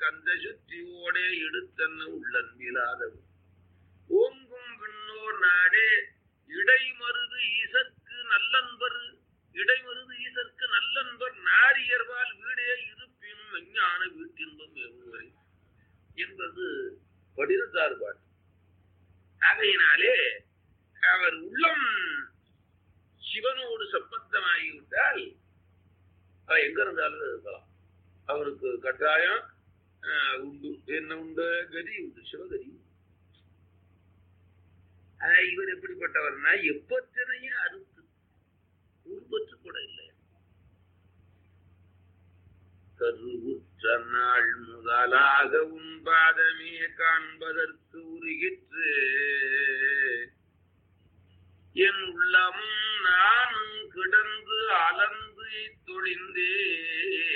கந்த சுற்றி ஓடே எடுத்தன்ன உள்ளன்பிலாதவர் ஓங்கும் விண்ணோர் நாடே இடைமருது ஈசற்கு நல்லன்பர் இடைமருது ஈசற்கு நல்லன்பர் நாரியர்வால் வீடே இருப்பினும் விஞ்ஞான வீட்டின்பம் எவ்வளவு என்பது படினத்தார் பாட்டு ஆகையினாலே அவர் உள்ளம் சிவனோடு சம்பந்தமாகிவிட்டால் அவர் எங்க இருந்தாலும் இருக்கலாம் அவருக்கு கட்டாயம் ஆஹ், உண்டு என்ன உண்டு கதி உண்டு சிவகதி உண்டு. ஆனா இவர் எப்படிப்பட்டவர்னா எப்பத்தனையும் அறுத்து உருப்பற்று கூட இல்லை கருவுற்ற நாள் முதலாக உன் பாதமே காண்பதற்கு உருகிற்று என் உள்ளமும் நானும் கிடந்து அலர்ந்து தொழிந்தேன்